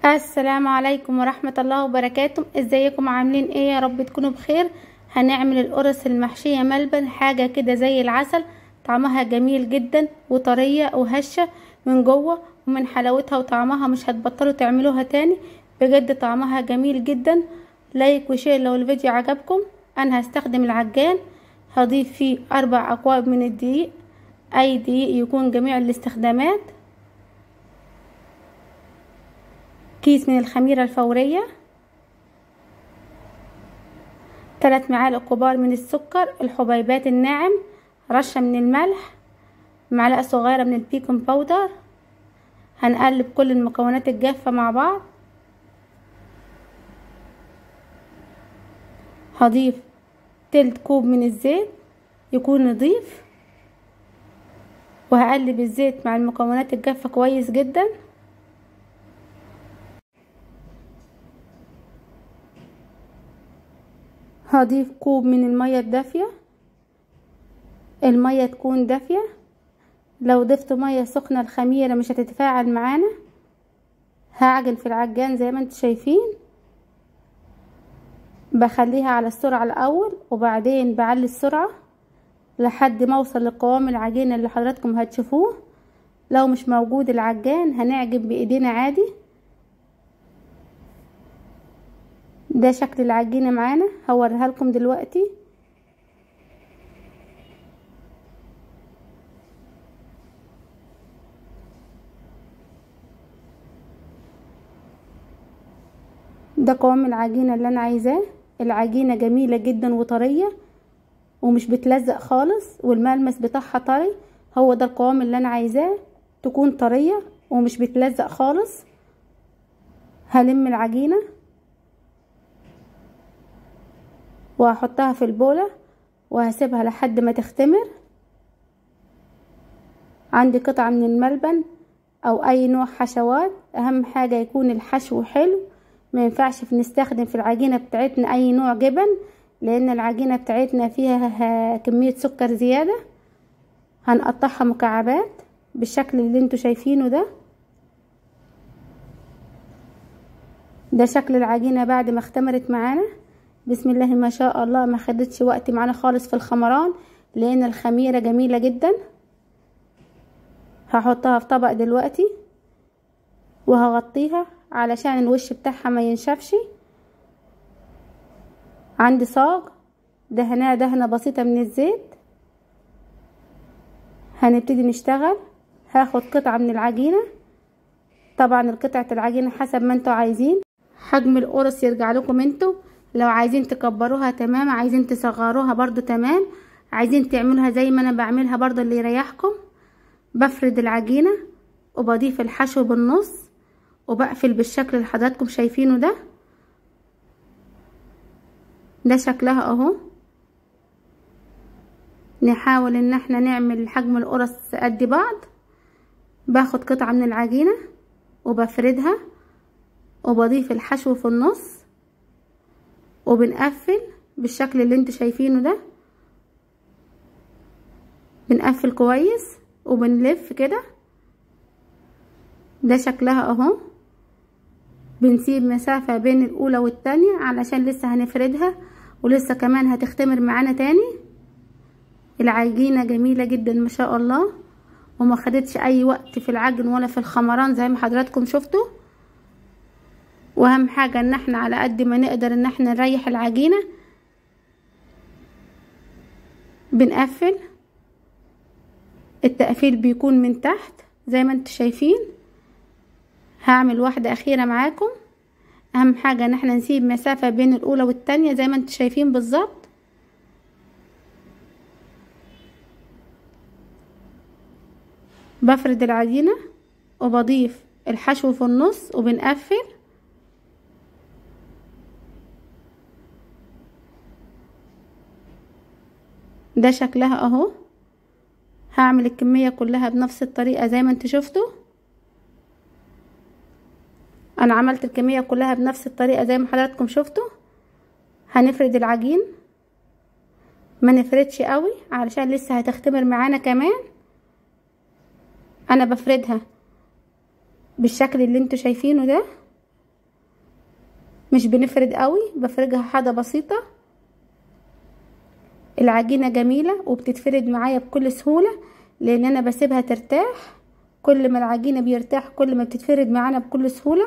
السلام عليكم ورحمة الله وبركاته ازيكم عاملين ايه يا رب تكونوا بخير هنعمل القرص المحشية ملبن حاجة كده زي العسل طعمها جميل جدا وطرية وهشة من جوه ومن حلاوتها وطعمها مش هتبطلوا تعملوها تاني بجد طعمها جميل جدا لايك وشير لو الفيديو عجبكم انا هستخدم العجان هضيف فيه اربع اكواب من الدقيق اي دقيق يكون جميع الاستخدامات كيس من الخميرة الفورية ثلاث معالق كبار من السكر الحبيبات الناعم رشة من الملح معلقة صغيرة من البيكنج باودر هنقلب كل المكونات الجافة مع بعض هضيف تلت كوب من الزيت يكون نضيف وهقلب الزيت مع المكونات الجافة كويس جدا هضيف كوب من المية الدافية المية تكون دافية لو ضفت مية سخنة الخميرة مش هتتفاعل معانا هعجن في العجان زي ما انتم شايفين بخليها على السرعة الاول وبعدين بعلي السرعة لحد ما اوصل لقوام العجينة اللي حضراتكم هتشوفوه لو مش موجود العجان هنعجن بايدينا عادي ده شكل العجينة معانا هوريها لكم دلوقتي ده قوام العجينة اللي انا عايزاه العجينة جميلة جدا وطرية ومش بتلزق خالص والملمس بتاعها طري هو ده القوام اللي انا عايزاه تكون طرية ومش بتلزق خالص هلم العجينة وهحطها في البولة وهسيبها لحد ما تختمر عندي قطعة من الملبن او اي نوع حشوات اهم حاجة يكون الحشو حلو ما ينفعش نستخدم في العجينة بتاعتنا اي نوع جبن لان العجينة بتاعتنا فيها كمية سكر زيادة هنقطعها مكعبات بالشكل اللي انتوا شايفينه ده ده شكل العجينة بعد ما اختمرت معانا بسم الله ما شاء الله ما خدتش وقت معانا خالص في الخمران لان الخميرة جميلة جدا هحطها في طبق دلوقتي وهغطيها علشان الوش بتاعها ما ينشفش عندي صاج دهناه دهنة بسيطة من الزيت هنبتدي نشتغل هاخد قطعة من العجينة طبعا القطعة العجينة حسب ما انتوا عايزين حجم القرص يرجع لكم انتوا لو عايزين تكبروها تمام عايزين تصغروها برضو تمام عايزين تعملوها زي ما انا بعملها برضو اللي يريحكم بفرد العجينة وبضيف الحشو بالنص وبقفل بالشكل اللي حضراتكم شايفينه ده ده شكلها اهو نحاول ان احنا نعمل حجم القرص قد بعض باخد قطعة من العجينة وبفردها وبضيف الحشو في النص وبنقفل بالشكل اللي انتوا شايفينه ده بنقفل كويس وبنلف كده ده شكلها اهو بنسيب مسافة بين الاولى والتانية علشان لسه هنفردها ولسه كمان هتختمر معانا تاني العجينة جميلة جدا ما شاء الله وما خدتش اي وقت في العجن ولا في الخمران زي ما حضراتكم شفتوا واهم حاجة ان احنا على قد ما نقدر ان احنا نريح العجينة بنقفل التقفيل بيكون من تحت زي ما انتوا شايفين هعمل واحدة اخيرة معاكم اهم حاجة ان احنا نسيب مسافة بين الاولى والتانية زي ما انتوا شايفين بالظبط بفرد العجينة وبضيف الحشو في النص وبنقفل ده شكلها اهو هعمل الكمية كلها بنفس الطريقة زي ما انتوا شفتوا انا عملت الكمية كلها بنفس الطريقة زي ما حضراتكم شفتوا هنفرد العجين ما نفردش قوي علشان لسه هتختمر معانا كمان انا بفردها بالشكل اللي انتوا شايفينه ده مش بنفرد قوي بفرجها حاجة بسيطة العجينة جميلة وبتتفرد معايا بكل سهولة لان انا بسيبها ترتاح كل ما العجينة بيرتاح كل ما بتتفرد معانا بكل سهولة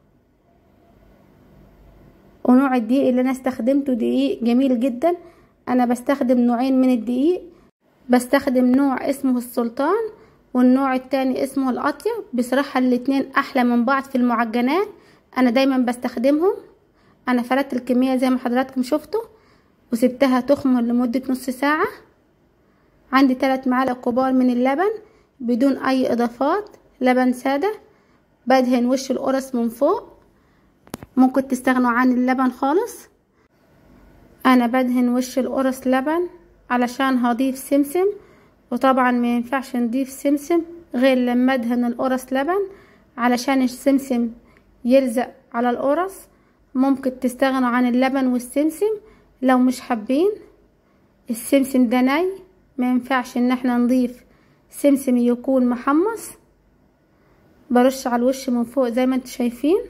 ونوع الدقيق اللي انا استخدمته دقيق جميل جدا انا بستخدم نوعين من الدقيق بستخدم نوع اسمه السلطان والنوع التاني اسمه القطية بصراحة الاتنين احلى من بعض في المعجنات انا دايما بستخدمهم انا فردت الكمية زي ما حضراتكم شفتوا وسبتها تخمر لمدة نص ساعة عندي ثلاث معالق كبار من اللبن بدون اي اضافات لبن سادة بدهن وش القرص من فوق ممكن تستغنوا عن اللبن خالص انا بدهن وش القرص لبن علشان هضيف سمسم وطبعا ما ينفعش نضيف سمسم غير لما ادهن القرص لبن علشان السمسم يلزق على القرص ممكن تستغنوا عن اللبن والسمسم لو مش حابين السمسم ده ني ما ينفعش ان احنا نضيف سمسم يكون محمص برش على الوش من فوق زي ما انتم شايفين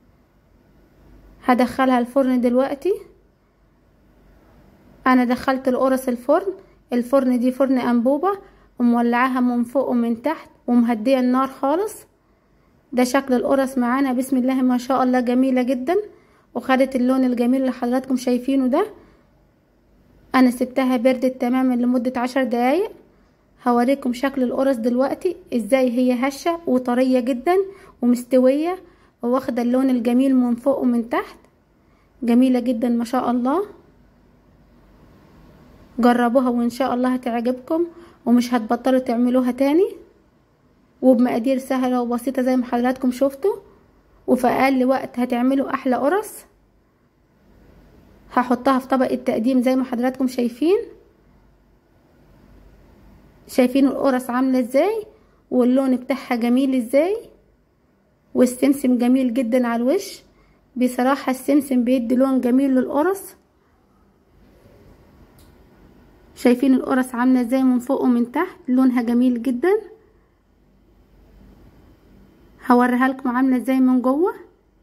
هدخلها الفرن دلوقتي انا دخلت القرص الفرن الفرن دي فرن انبوبة ومولعاها من فوق ومن تحت ومهدية النار خالص ده شكل القرص معانا بسم الله ما شاء الله جميلة جدا وخدت اللون الجميل اللي حضراتكم شايفينه ده انا سبتها بردت تماما لمدة عشر دقايق هوريكم شكل القرص دلوقتي ازاي هي هشة وطرية جدا ومستوية وواخدة اللون الجميل من فوق ومن تحت جميلة جدا ما شاء الله جربوها وان شاء الله هتعجبكم ومش هتبطلوا تعملوها تاني وبمقادير سهلة وبسيطة زي ما حضراتكم شفتوا وفي اقل وقت هتعملوا احلى قرص هحطها في طبق التقديم زي ما حضراتكم شايفين شايفين القرص عاملة ازاي واللون بتاعها جميل ازاي والسمسم جميل جدا على الوش بصراحة السمسم بيدي لون جميل للقرص شايفين القرص عاملة ازاي من فوق ومن تحت لونها جميل جدا هوريها لكم عاملة ازاي من جوه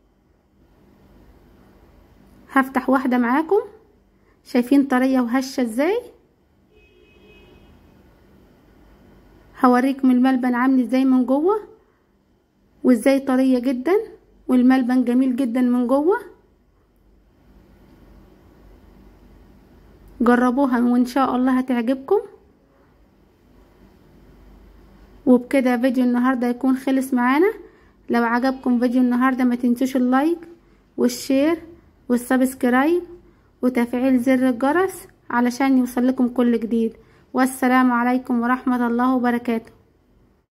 هفتح واحدة معاكم شايفين طرية وهشة ازاي هوريكم الملبن عامل ازاي من جوه وازاي طرية جدا والملبن جميل جدا من جوه جربوها وان شاء الله هتعجبكم وبكده فيديو النهاردة يكون خلص معانا لو عجبكم فيديو النهاردة ما تنسوش اللايك والشير والسبسكرايب وتفعيل زر الجرس علشان يوصل لكم كل جديد والسلام عليكم ورحمة الله وبركاته